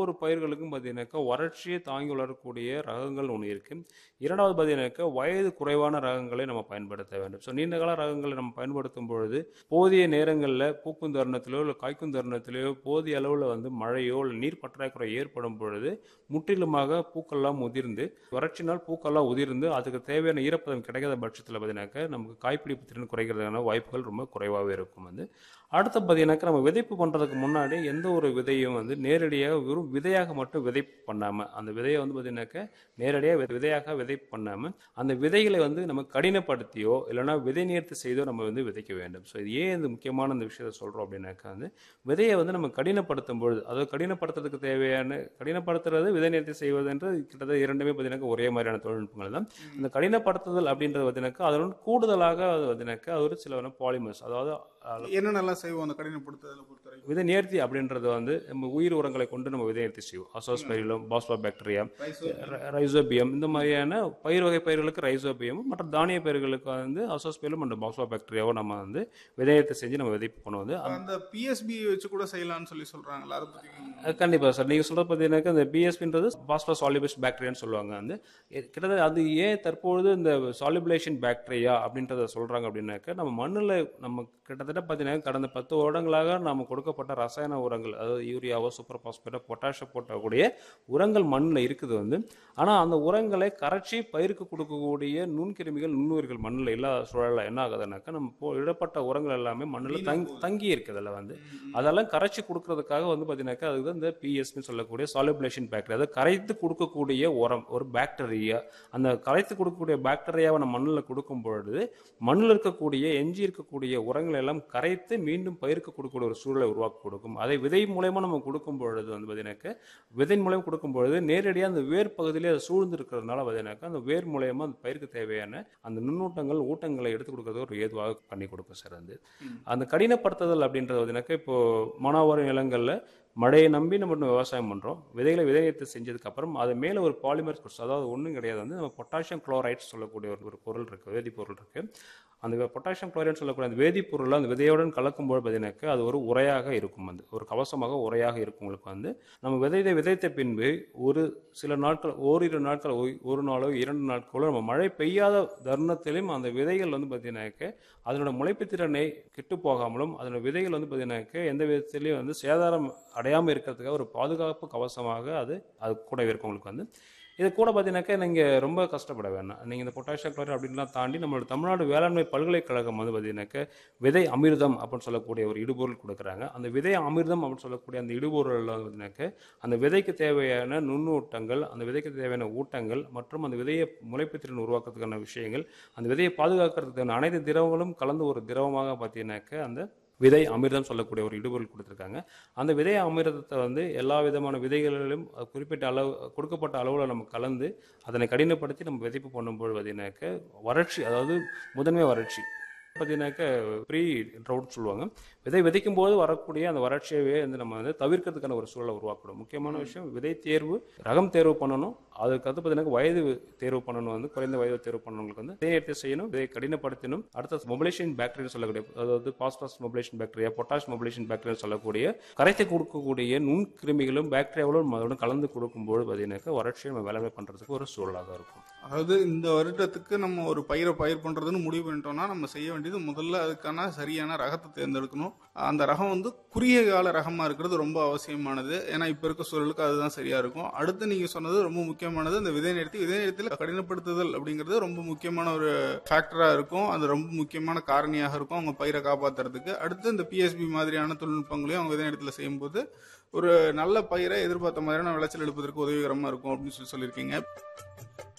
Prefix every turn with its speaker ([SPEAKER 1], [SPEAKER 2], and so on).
[SPEAKER 1] ஒவ்வொரு பயிர்களுக்கும் பார்த்தீங்கன்னாக்கா வறட்சியை தாங்கி வளரக்கூடிய ரகங்கள் ஒன்று இருக்கு இரண்டாவது பார்த்தீங்கன்னாக்கா வயது குறைவான ரகங்களை நம்ம பயன்படுத்த வேண்டும் ஸோ நீண்ட கால ரகங்களை நம்ம பயன்படுத்தும் பொழுது போதிய நேரங்களில் பூக்கும் தருணத்திலோ இல்லை காய்க்கும் தருணத்திலோ போதிய அளவில் வந்து மழையோ இல்லை நீர் பற்றாக்குறை ஏற்படும் பொழுது முற்றிலுமாக பூக்கள்லாம் உதிர்ந்து வறட்சினால் பூக்கள்லாம் உதிர்ந்து அதுக்கு தேவையான ஈரப்பதம் கிடைக்காத பட்சத்தில் பார்த்தீங்கன்னாக்கா நமக்கு காய்ப்பிடிப்பு திறன் குறைக்கிறதுக்கான வாய்ப்புகள் ரொம்ப குறைவாகவே இருக்கும் வந்து அடுத்து பார்த்தீங்கன்னாக்கா நம்ம விதைப்பு பண்ணுறதுக்கு முன்னாடி எந்த ஒரு விதையும் வந்து நேரடியாக வெறும் விதையாக மட்டும் விதைப்பு பண்ணாமல் அந்த விதையை வந்து பார்த்தீங்கன்னாக்கா நேரடியாக விதை- விதையாக விதைப்பு பண்ணாமல் அந்த விதைகளை வந்து நம்ம கடினப்படுத்தியோ இல்லைன்னா விதை நேர்த்தி செய்தோ நம்ம வந்து விதைக்க வேண்டும் ஸோ இது ஏன் இந்த முக்கியமான இந்த விஷயத்தை சொல்கிறோம் அப்படின்னாக்கா வந்து விதையை வந்து நம்ம கடினப்படுத்தும் பொழுது அதாவது கடினப்படுத்துறதுக்கு தேவையான கடினப்படுத்துறது விதை நேர்த்தி செய்வதுன்றது கிட்டத்தட்ட இரண்டுமே பார்த்தீங்கன்னா ஒரே மாதிரியான தொழில்நுட்பங்கள் தான் இந்த கடினப்படுத்துதல் அப்படின்றது பார்த்தீங்கன்னாக்கா அதனுடன் கூடுதலாக அது பார்த்தீங்கன்னாக்கா ஒரு சில பாலிமர்ஸ் அதாவது அஹ்,
[SPEAKER 2] என்னென்னலாம் செய்வோம் அந்த கடினப்படுத்துதலை பொறுத்த வரைக்கும்
[SPEAKER 1] விதை நேர்த்தி அப்படின்றது வந்து நம்ம உயிர் உரங்களை கொண்டு நம்ம விதை நேர்த்தி செய்வோம் அசோஸ்பைரிலம் பாஸ்பா பாக்டீரியா ரைசோபியம் இந்த மாதிரியான பயிர் வகை பயிர்களுக்கு ரைசோபியம் மற்ற தானிய பயிர்களுக்கு வந்து அசோஸ்பைரிலம் அண்ட் பாஸ்பா பாக்டீரியாவை நம்ம வந்து விதையத்தை செஞ்சு நம்ம விதைப்பு பண்ணுவது
[SPEAKER 2] அந்த பிஎஸ்பி வச்சு கூட செய்யலாம்னு சொல்லி சொல்றாங்களா அதை பத்தி
[SPEAKER 1] அஹ் கண்டிப்பா சார் நீங்க சொல்றது பார்த்தீங்கன்னாக்கா இந்த பிஎஸ்பின்றது பாஸ்பா சாலிபிள்ஸ் பாக்டீரியான்னு சொல்லுவாங்க வந்து எ- கிட்டத்தட்ட அது ஏன் தற்பொழுது இந்த சாலிபிளேஷன் பாக்டீரியா அப்படின்றத சொல்றாங்க அப்படின்னாக்கா நம்ம மண்ணில் நம்ம கிட்டத்தட்ட பார்த்தீங்கன்னா கடந்த பத்து வருடங்களாக நம்ம கொடுக்கப்பட்ட ரசாயன உரங்கள் அதாவது யூரியாவோ சூப்பர் பாஸ்பேட்டோ பொட்டாஷியம் போட்டக்கூடிய உரங்கள் மண்ணில் இருக்குது வந்து ஆனால் அந்த உரங்களை கரைச்சி பயிருக்கு கொடுக்கக்கூடிய நுண்கிருமிகள் நுண்ணுயிர்கள் மண்ணில் இல்லாத சூழலில் என்ன ஆகுதுன்னாக்கா நம்ம போ- இடப்பட்ட உரங்கள் எல்லாமே மண்ணில் தங்கி தங்கி இருக்குதுல்ல வந்து அதெல்லாம் கரைச்சி கொடுக்கறதுக்காக வந்து பார்த்தீங்கன்னாக்கா அதுக்கு தான் இந்த பிஎஸ்பின்னு சொல்லக்கூடிய சாலிபிளேஷன் பாக்டீரியா அதாவது கரைத்து கொடுக்கக்கூடிய உரம் ஒரு பாக்டீரியா அந்த கரைத்து கொடுக்கக்கூடிய பாக்டீரியாவை நம்ம மண்ணில் கொடுக்கும் பொழுது மண்ணில் இருக்கக்கூடிய எஞ்சி இருக்கக்கூடிய உரங்களை எல்லாம் கரைத்து மீண்டும் பயிருக்கு கொடுக்கக்கூடிய ஒரு சூழலை உருவாக்கி கொடுக்கும் அதை விதை மூலயமா நம்ம கொடுக்கும் பொழுது வந்து பார்த்தீங்கன்னாக்கா விதை மூலம் கொடுக்கும் பொழுது நேரடியாக அந்த வேர் பகுதியிலே அது சூழ்ந்து இருக்கிறதுனால பார்த்தீங்கன்னாக்கா அந்த வேர் மூலயமா அந்த பயிருக்கு தேவையான அந்த நுண்ணூட்டங்கள் ஊட்டங்களை எடுத்து கொடுக்கறது ஒரு ஏதுவாக பண்ணி கொடுக்கும் சார் வந்து அந்த கடினப்படுத்துதல் அப்படின்றது பார்த்தீங்கன்னாக்கா இப்போ மானாவாரி நிலங்களில் மழையை நம்பி நம்ம இன்னும் விவசாயம் பண்ணுறோம் விதைகளை விதையத்தை செஞ்சதுக்கப்புறம் அது மேலே ஒரு பாலிமர் அதாவது ஒன்றும் கிடையாது வந்து நம்ம பொட்டாசியம் குளோரைட்ஸ் சொல்லக்கூடிய ஒரு ஒரு பொருள் இருக்குது வேதிப்பொருள் இருக்குது அந்த பொட்டாசியம் குளோரைட் சொல்லக்கூடிய அந்த வேதிப்பொருள் அந்த விதையுடன் கலக்கும்போது பார்த்தீங்கன்னாக்கா அது ஒரு உரையாக இருக்கும் வந்து ஒரு கவசமாக உரையாக இருக்கும் உங்களுக்கு வந்து நம்ம விதைத்தை விதைத்த பின்பு ஒரு சில நாட்கள் ஓரிரு நாட்கள் ஒரு- ஒரு நாளோ இரண்டு நாட்களோ நம்ம மழை பெய்யாத தருணத்திலும் அந்த விதைகள் வந்து பார்த்தீங்கன்னாக்க அதனோட முளைப்பு திறனை கெட்டு போகாமலும் அதனோட விதைகள் வந்து பார்த்தீங்கன்னாக்க எந்த விதத்திலையும் வந்து சேதாரம் அடையாமல் இருக்கிறதுக்காக ஒரு பாதுகாப்பு கவசமாக அது அது கூட இருக்கும் உங்களுக்கு வந்து இது கூட பார்த்தீங்கன்னாக்கா நீங்கள் ரொம்ப கஷ்டப்பட வேணாம் நீங்கள் இந்த பொட்டாசியம் குளோரைட் அப்படின்லாம் தாண்டி நம்மளோட தமிழ்நாடு வேளாண்மை பல்கலைக்கழகம் வந்து பார்த்தீங்கன்னாக்க விதை அமிர்தம் அப்படின்னு சொல்லக்கூடிய ஒரு இடுபொருள் கொடுக்குறாங்க அந்த விதை அமிர்தம் அப்படின்னு சொல்லக்கூடிய அந்த இடுபொருளில் வந்து பார்த்தீங்கன்னாக்க அந்த விதைக்கு தேவையான நுண்ணூட்டங்கள் அந்த விதைக்கு தேவையான ஊட்டங்கள் மற்றும் அந்த விதையை முளைப்பு திறன் உருவாக்குறதுக்கான விஷயங்கள் அந்த விதையை பாதுகாக்கிறதுக்கான அனைத்து திரவங்களும் கலந்து ஒரு திரவமாக பார்த்தீங்கன்னாக்க அந்த விதை அமிர்தம் சொல்லக்கூடிய ஒரு இடுபொருள் கொடுத்துருக்காங்க அந்த விதை அமிர்தத்தை வந்து எல்லா விதமான விதைகளிலும் அஹ், குறிப்பிட்ட அளவு கொடுக்கப்பட்ட அளவில் நம்ம கலந்து அதனை கடினப்படுத்தி நம்ம விதைப்பு பண்ணும்போது பார்த்தீங்கன்னாக்க வறட்சி அதாவது முதன்மை வறட்சி பார்த்தீங்கன்னாக்க ப்ரீ ட்ரவுட் சொல்லுவாங்க விதை விதைக்கும் போது வரக்கூடிய அந்த வறட்சியவே வந்து நம்ம வந்து தவிர்க்கிறதுக்கான ஒரு சூழலை உருவாக்கணும் முக்கியமான விஷயம் விதை தேர்வு ரகம் தேர்வு பண்ணணும் அதுக்கு அடுத்து பார்த்தீங்கன்னா வயது தேர்வு பண்ணணும் வந்து குறைந்த வயது தேர்வு பண்ணவங்களுக்கு வந்து விதையத்தை செய்யணும் விதை கடினப்படுத்தணும் அடுத்த மொபிலேஷன் பாக்டீரியா சொல்லக்கூடிய அதாவது phosphorus mobilisation bacteria potash mobilisation bacteria சொல்லக்கூடிய கரைத்து கொடுக்கக்கூடிய நுண்கிருமிகளும் பாக்டீரியாவும் அதோட கலந்து கொடுக்கும்போது பார்த்தீங்கன்னாக்கா வறட்சியை நம்ம வேலைமை பண்ணுறதுக்கு ஒரு சூழலாக இருக்கும்
[SPEAKER 2] அதாவது இந்த வருடத்துக்கு நம்ம ஒரு பயிரை பயிர் பண்றதுன்னு முடிவு பண்ணிட்டோம்னா நம்ம செய்ய வேண்டியது முதல்ல அதுக்கான சரியான ரகத்தை தேர்ந்தெடுக்கணும் அந்த ரகம் வந்து குறுகிய கால ரகமா இருக்கிறது ரொம்ப அவசியமானது ஏன்னா இப்ப இருக்க சூழலுக்கு அதுதான் சரியா இருக்கும் அடுத்து நீங்க சொன்னது ரொம்ப முக்கியமானது இந்த விதை நிறுத்தி விதை நிறுத்தில கடினப்படுத்துதல் அப்படிங்கிறது ரொம்ப முக்கியமான ஒரு ஃபேக்டரா இருக்கும் அது ரொம்ப முக்கியமான காரணியாக இருக்கும் அவங்க பயிரை காப்பாத்துறதுக்கு அடுத்து இந்த பிஎஸ்பி மாதிரியான தொழில்நுட்பங்களையும் அவங்க விதை நிறுத்தல செய்யும்போது ஒரு நல்ல பயிரை எதிர்பார்த்த மாதிரியான விளைச்சல் எடுப்பதற்கு உதவிகரமா இருக்கும் அப்படின்னு சொல்லி சொல்லியிருக்கீங்க